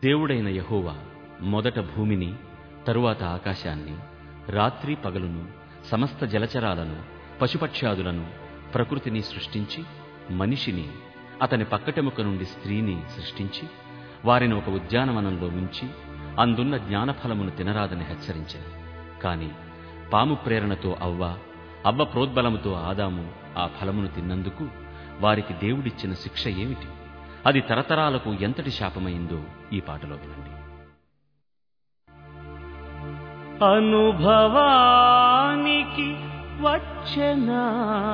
దేవుడైన యహోవా మొదట భూమిని తరువాత ఆకాశాన్ని రాత్రి పగలును సమస్త జలచరాలను పశుపక్ష్యాదులను ప్రకృతిని సృష్టించి మనిషిని అతని పక్కటెముక నుండి స్త్రీని సృష్టించి వారిని ఒక ఉద్యానవనంలో ఉంచి అందున్న జ్ఞానఫలమును తినరాదని హెచ్చరించారు కాని పాము ప్రేరణతో అవ్వ అవ్వ ప్రోద్బలముతో ఆదాము ఆ ఫలమును తిన్నందుకు వారికి దేవుడిచ్చిన శిక్ష ఏమిటి అది తరతరాలకు ఎంతటి శాపమైందో ఈ పాటలో వినండి అనుభవానికి వచ్చనా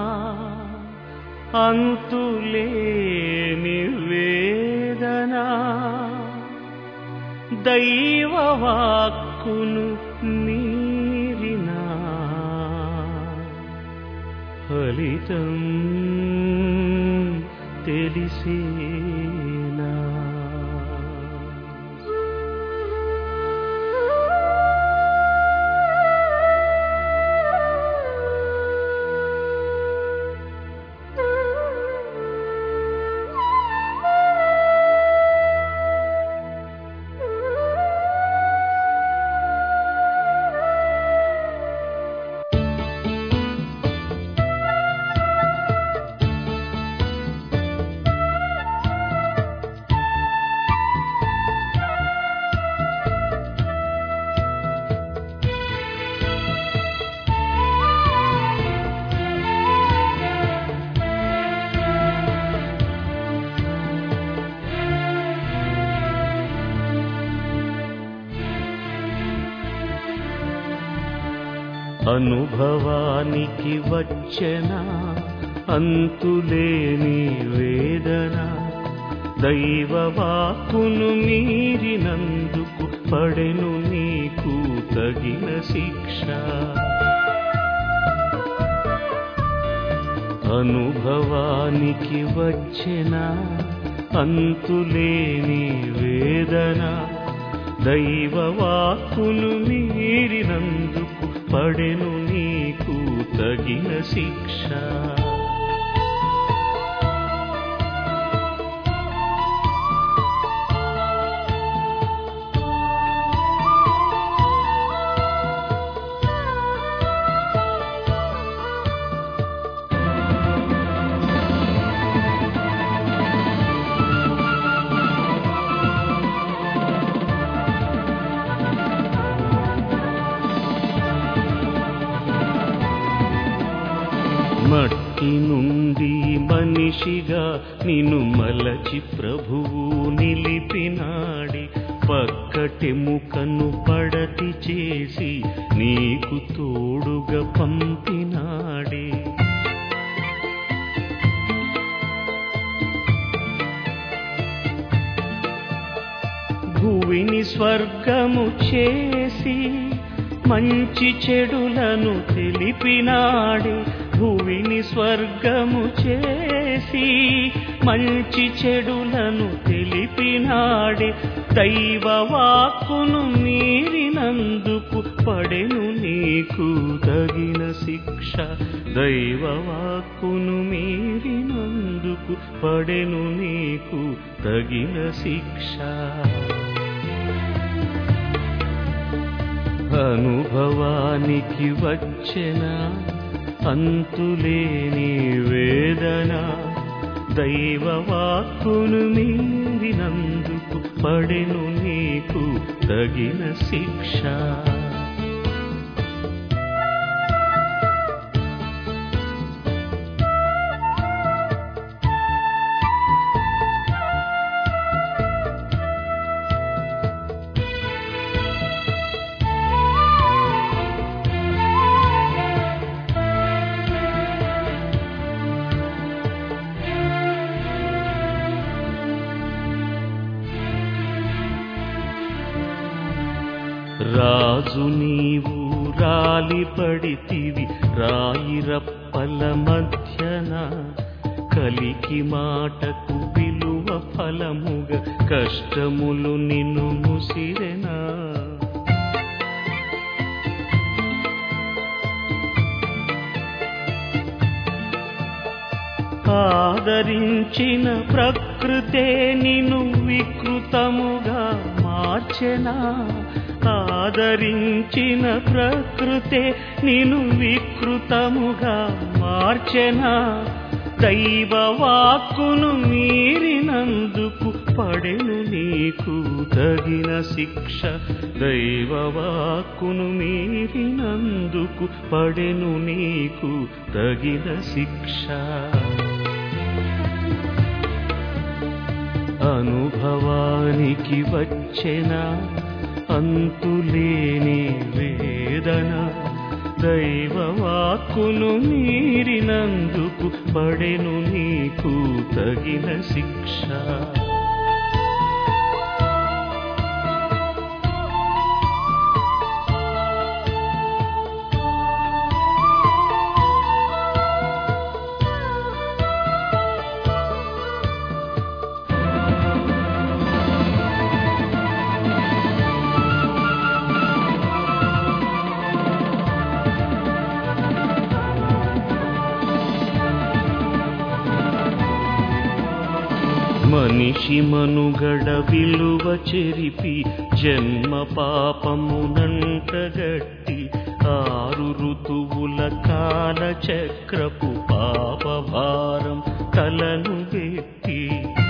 అంతులేని వేదన దైవవాక్కును మీరిన ఫలితం తెలిసేనా అనుభవానికి వచ్చన అంతులేని వేదన దైవవాక్కును మీరినందుకు పడెను నీకు తగిన శిక్ష అనుభవానికి వచ్చిన అంతులేని వేదన దైవవాక్కును మీరినందుకు పడెను నీకు తగిన శిక్ష మట్టి నుండి మనిషిగా నిన్ను మలచి ప్రభువు నిలిపినాడి పక్కటెముకను పడతి చేసి నీకు తోడుగా పంపినాడే భూమిని స్వర్గము చేసి మంచి చెడులను తెలిపినాడే భూమిని స్వర్గము చేసి మంచి చెడులను తెలిపినాడే దైవ వాక్కును మీరినందుకు పడెను నీకు తగిన శిక్ష దైవ వాక్కును మీరినందుకు పడెను నీకు తగిన శిక్ష అనుభవానికి వచ్చెన అంతులేని వేదన దైవవాక్కును మీరినందుకు పడెను నీకు తగిన శిక్ష రాజు నీవు రాలి పడితివి రాయిరప్పల మధ్యన కలికి మాటకు విలువ ఫలముగా కష్టములు నిన్ను ముసిరెనా ఆదరించిన ప్రకృతే నిన్ను వికృతముగా మార్చెనా ఆదరించిన ప్రకృతే నిన్ను వికృతముగా మార్చెనా దైవ వాక్కును మీరినందుకు పడెను నీకు తగిన శిక్ష దైవ వాక్కును మీరినందుకు పడెను నీకు తగిన శిక్ష అనుభవానికి వచ్చెన అంతులేని వేదన దైవ వాక్కును మీరినందుకు పడెను నీకు తగిన శిక్ష మనిషి మనుగడ విలువ చెరిపి జన్మ పాపమునంటగట్టి ఆరు ఋతువుల కాల చక్రపు పాప భారం తలను వెత్తి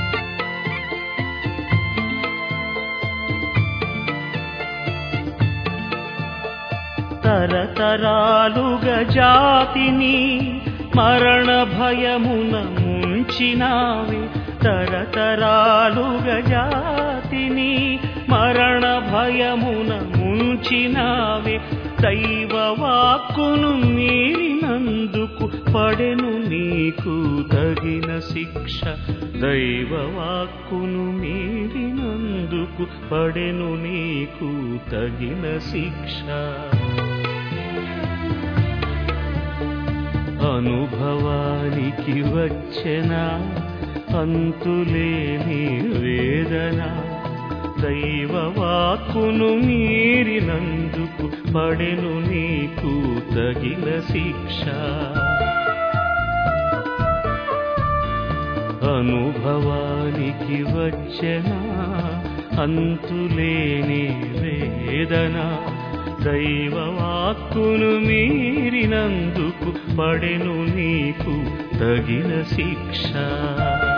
తరతరాలుగా జాతిని మరణ భయమున ముంచినావే తరతరాలుగా జాతిని మరణ భయమున ముంచినావే దైవ వాక్కును మీరినందుకు పడెను నీకు తగిన శిక్ష దైవ వాక్కును మీరినందుకు పడెను నీకు తగిన శిక్ష అనుభవానికి వచ్చెన అంతులేని వేదన దైవ వాక్కును మీరినందుకు పడెను నీకు తగిన శిక్ష అనుభవానికి వచ్చెన అంతులేని వేదన దైవ వాక్కును మీరినందుకు పడెను నీకు తగిన శిక్ష